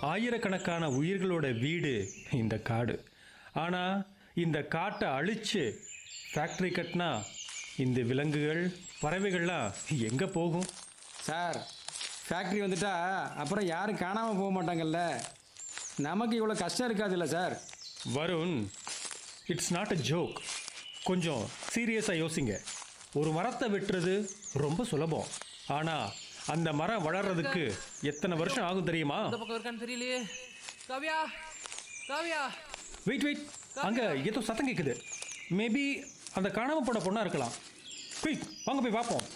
ஆயிரக்கணக்கான உயிர்களோட வீடு இந்த காடு ஆனால் இந்த காட்டை அழிச்சு ஃபேக்ட்ரி கட்டினா இந்த விலங்குகள் பறவைகள்லாம் எங்கே போகும் சார் ஃபேக்ட்ரி வந்துட்டா அப்புறம் யாரும் காணாமல் போக மாட்டாங்கல்ல நமக்கு இவ்வளோ கஷ்டம் இருக்காதுல்ல sir Varun it's not a joke கொஞ்சம் சீரியஸாக யோசிங்க ஒரு மரத்தை வெட்டுறது ரொம்ப சுலபம் ஆனால் அந்த மரம் வளர்றதுக்கு எத்தனை வருஷம் ஆகும் தெரியுமா இந்த பக்கம் இருக்கான்னு தெரியலையே காவியா காவியா வெயிட் வெயிட் அங்கே ஏதோ சத்தம் கேட்குது மேபி அந்த காணாம போன பொண்ணா இருக்கலாம் குயிக் வாங்க போய் பார்ப்போம்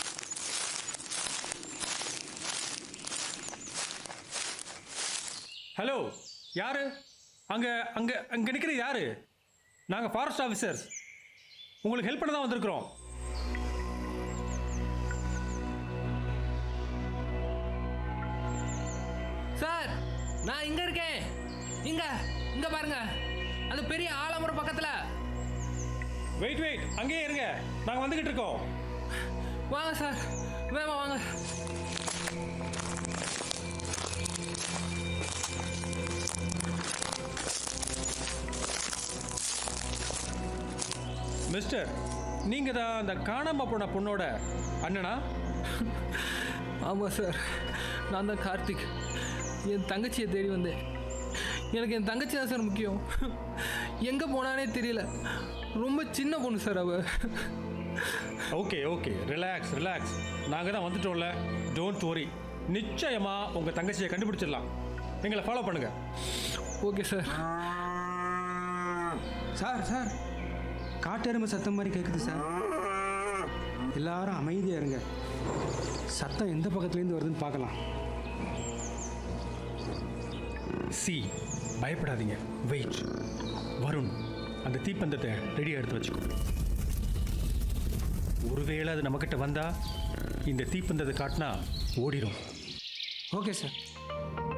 ஹலோ யாரு அங்க அங்க அங்க நிற்கிறது யாரு நாங்க ஃபாரஸ்ட் ஆஃபீஸர்ஸ் உங்களுக்கு ஹெல்ப் பண்ண தான் வந்திருக்கிறோம் சார் நான் இங்க இருக்கேன் இங்க இங்க பாருங்க அந்த பெரிய ஆலமரம் பக்கத்துல வெயிட் வெயிட் அங்கேயே இருங்க நாங்க வந்துகிட்டு இருக்கோம் வாங்க சார் வேமா வாங்க மிஸ்டர் நீங்க தான் அந்த காணாம போன பொண்ணோட அண்ணனா ஆமாம் சார் நான் தான் கார்த்திக் என் தங்கச்சியை தேடி வந்தேன் எனக்கு என் தங்கச்சி தான் சார் முக்கியம் எங்கே போனானே தெரியல ரொம்ப சின்ன பொண்ணு சார் அவ ஓகே ஓகே ரிலாக்ஸ் ரிலாக்ஸ் நாங்கள் தான் வந்துட்டோம்ல டோன்ட் worry நிச்சயமா உங்கள் தங்கச்சியை கண்டுபிடிச்சிடலாம் எங்களை ஃபாலோ பண்ணுங்க ஓகே சார் சார் சார் காட்டெருமை சத்தம் மாதிரி கேட்குது சார் எல்லாரும் அமைதியாக இருங்க சத்தம் எந்த பக்கத்துலேருந்து வருதுன்னு பார்க்கலாம் சி பயப்படாதீங்க வெயிட் வருண் அந்த தீப்பந்தத்தை ரெடியாக எடுத்து வச்சுக்கோ ஒருவேளை அது நம்மக்கிட்ட வந்தா இந்த தீப்பந்தத்தை காட்டினா ஓடிடும் ஓகே சார்